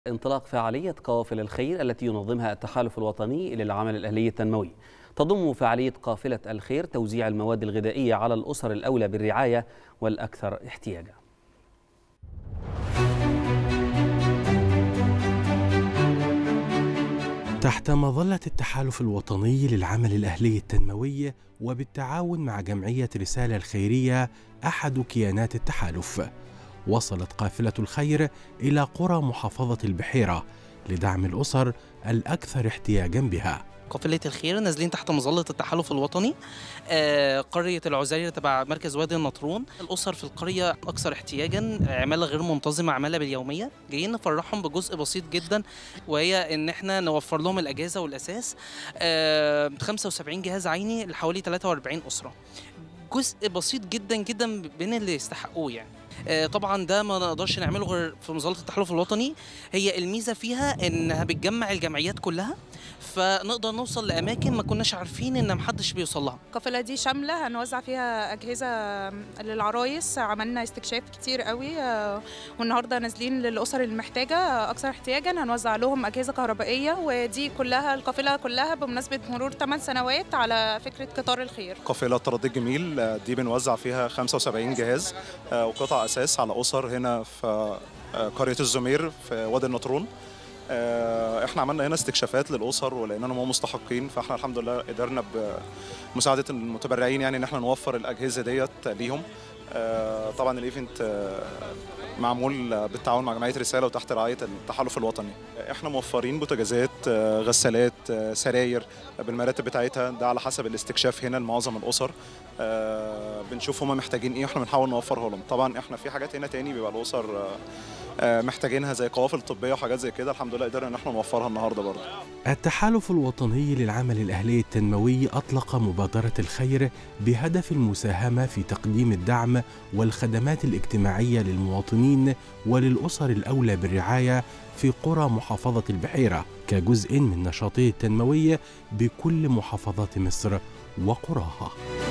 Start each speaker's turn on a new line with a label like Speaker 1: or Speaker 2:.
Speaker 1: انطلاق فعالية قوافل الخير التي ينظمها التحالف الوطني للعمل الأهلي التنموي تضم فعالية قافلة الخير توزيع المواد الغذائية على الأسر الأولى بالرعاية والأكثر احتياجا
Speaker 2: تحت مظلة التحالف الوطني للعمل الأهلي التنموي وبالتعاون مع جمعية رسالة الخيرية أحد كيانات التحالف وصلت قافلة الخير إلى قرى محافظة البحيرة لدعم الأسر الأكثر احتياجا بها
Speaker 3: قافلة الخير نازلين تحت مظلة التحالف الوطني آه، قرية العزيرة تبع مركز وادي النطرون الأسر في القرية أكثر احتياجا عمالة غير منتظمة عمالة باليومية جايين نفرحهم بجزء بسيط جدا وهي إن إحنا نوفر لهم الأجهزة والأساس آه، 75 جهاز عيني لحوالي 43 أسرة جزء بسيط جدا جدا من اللي يستحقوه يعني آه، طبعا ده ما نقدرش نعمله غير في مظله التحالف الوطني هي الميزه فيها انها بتجمع الجمعيات كلها فنقدر نوصل لاماكن ما كناش عارفين ان محدش بيوصل لها
Speaker 4: القافله دي شامله هنوزع فيها اجهزه للعرايس عملنا استكشاف كتير قوي آه، والنهارده نازلين للاسر المحتاجه اكثر احتياجا هنوزع لهم اجهزه كهربائيه ودي كلها القافله كلها بمناسبه مرور 8 سنوات على فكره قطار الخير
Speaker 5: قافله تردد جميل آه، دي بنوزع فيها 75 جهاز آه، وقطع اساس على اسر هنا في آه، قريه الزمير في وادي النطرون آه، احنا عملنا هنا استكشافات للاسر ولقيناهم هم مستحقين فاحنا الحمد لله قدرنا بمساعده المتبرعين يعني ان احنا نوفر الاجهزه ديت ليهم آه، طبعا الايفنت آه، معمول بالتعاون مع جمعيه رساله وتحت رعايه التحالف الوطني احنا موفرين بوتاجازات آه، غسالات آه، سراير بالمراتب بتاعتها ده على حسب الاستكشاف هنا لمعظم الاسر آه، بنشوف هم محتاجين ايه واحنا بنحاول نوفره لهم طبعا احنا في حاجات هنا تاني بيبقى الاسر آه، آه، محتاجينها زي قوافل طبيه وحاجات زي كده الحمد لله قدرنا ان احنا نوفرها النهارده برضه
Speaker 2: التحالف الوطني للعمل الأهلي التنموي أطلق مبادرة الخير بهدف المساهمة في تقديم الدعم والخدمات الاجتماعية للمواطنين وللأسر الأولى بالرعاية في قرى محافظة البحيرة كجزء من نشاطه التنموي بكل محافظات مصر وقراها